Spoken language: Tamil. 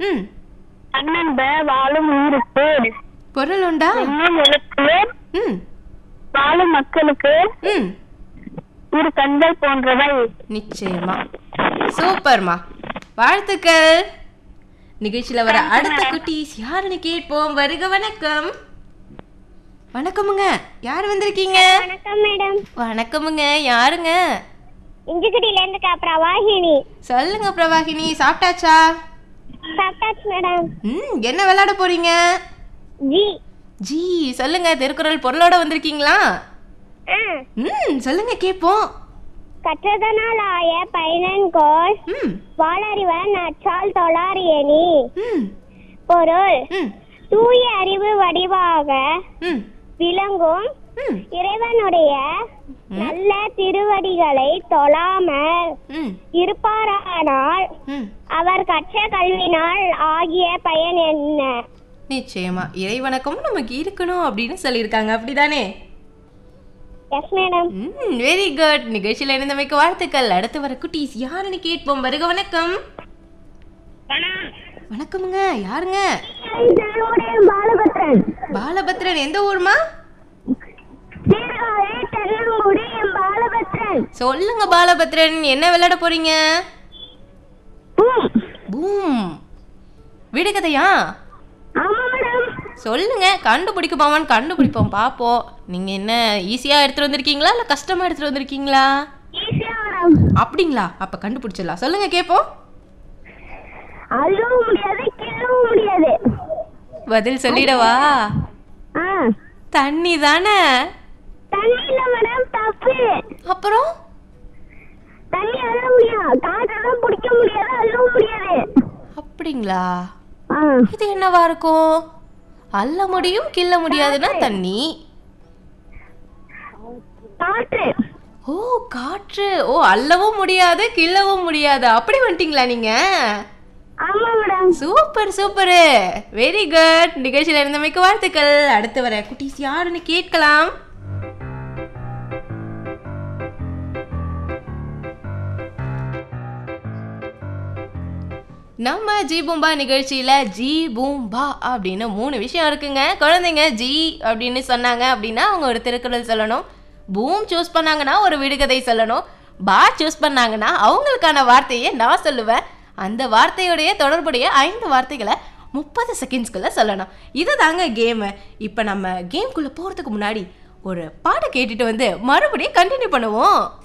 ம் அண்ணன்ப வாழும் உயிருக்கு பொருள் உண்டா இன்னும் எழுத்து ம் வாழும் மக்களுக்கு ம் இரு கண்கள் போன்றவை நிச்சயமா சூப்பர்மா வாழ்த்துக்கள் நிகழ்ச்சியில வர அடுத்த குட்டீஸ் யாருன்னு கேட்போம் வருக வணக்கம் வணக்கமுங்க யார் வந்திருக்கீங்க வணக்கம் மேடம் வணக்கமுங்க யாருங்க இஞ்சிக்குடியில இருந்து பிரவாகினி சொல்லுங்க பிரவாகினி சாப்பிட்டாச்சா சாப்பிட்டாச்சு மேடம் ம் என்ன விளையாட போறீங்க ஜி ஜி சொல்லுங்க திருக்குறள் பொருளோட வந்திருக்கீங்களா ஆ ம் சொல்லுங்க கேட்போம் கற்றதனால் ஆய பயனன்கோள் ம் வாளறிவன் நற்றால் தொழாரியணி ம் பொருள் ம் தூய அறிவு வடிவாக ம் விளங்கும் ம் இறைவனுடைய நல்ல திருவடிகளை தொழாமல் ம் இருப்பாரானால் ம் அவர் கற்ற கல்வினால் ஆகிய பயன் என்ன நிச்சயமா இறைவணக்கம் நமக்கு இருக்கணும் அப்படின்னு சொல்லியிருக்காங்க அப்படிதானே எஸ் மேடம் ம் வெரி குட் நிகழ்ச்சியில் இணைந்தமைக்கு வாழ்த்துக்கள் அடுத்து வர குட்டீஸ் யாருன்னு கேட்போம் வருக வணக்கம் வணக்கமுங்க யாருங்க பாலபத்ரன் பாலபத்ரன் எந்த ஊர்மா சீர்காழி தென்னங்குடி என் பாலபத்ரன் சொல்லுங்க பாலபத்ரன் என்ன விளையாட போறீங்க பூம் விடுகதையா ஆமா மேடம் சொல்லுங்க கண்டுபிடிக்குமாமான்னு கண்டுபிடிப்போம் பார்ப்போம் நீங்க என்ன ஈஸியா எடுத்துட்டு வந்திருக்கீங்களா இல்ல கஷ்டமா எடுத்துட்டு வந்திருக்கீங்களா ஈஸியா மேடம் அப்படிங்களா அப்ப கண்டுபிடிச்சிடலாம் சொல்லுங்க கேட்போம் அழுவும் முடியாது கிள்ளவும் முடியாது பதில் சொல்லிடவா ஆ தண்ணி தானே தண்ணி இல்ல மேடம் தப்பு அப்புறம் தண்ணி அள்ள முடியும் காற்றெல்லாம் பிடிக்க முடியாது அள்ளவும் முடியாது அப்படிங்களா ஆ இது என்னவா இருக்கும் அள்ள முடியும் கிள்ள முடியாதுன்னா தண்ணி காற்று ஓ காற்று ஓ அள்ளவும் முடியாது கிள்ளவும் முடியாது அப்படி வந்துட்டீங்களா நீங்க ஆமா madam super super very good நிகழ்ச்சியில் இருந்தமைக்கு வாழ்த்துக்கள் அடுத்து வர குட்டீஸ் யாருன்னு கேட்கலாம் நம்ம ஜி பூம்பா நிகழ்ச்சியில ஜி பூம்பா அப்படின்னு மூணு விஷயம் இருக்குங்க குழந்தைங்க ஜி அப்படின்னு சொன்னாங்க அப்படின்னா அவங்க ஒரு திருக்குறள் சொல்லணும் பூம் சூஸ் பண்ணாங்கன்னா ஒரு விடுகதை சொல்லணும் பா சூஸ் பண்ணாங்கன்னா அவங்களுக்கான வார்த்தையை நான் சொல்லுவேன் அந்த வார்த்தையுடைய தொடர்புடைய ஐந்து வார்த்தைகளை முப்பது செகண்ட்ஸ்குள்ள சொல்லணும் இது தாங்க கேமு இப்போ நம்ம கேம்குள்ளே போகிறதுக்கு முன்னாடி ஒரு பாட்டை கேட்டுட்டு வந்து மறுபடியும் கண்டினியூ பண்ணுவோம்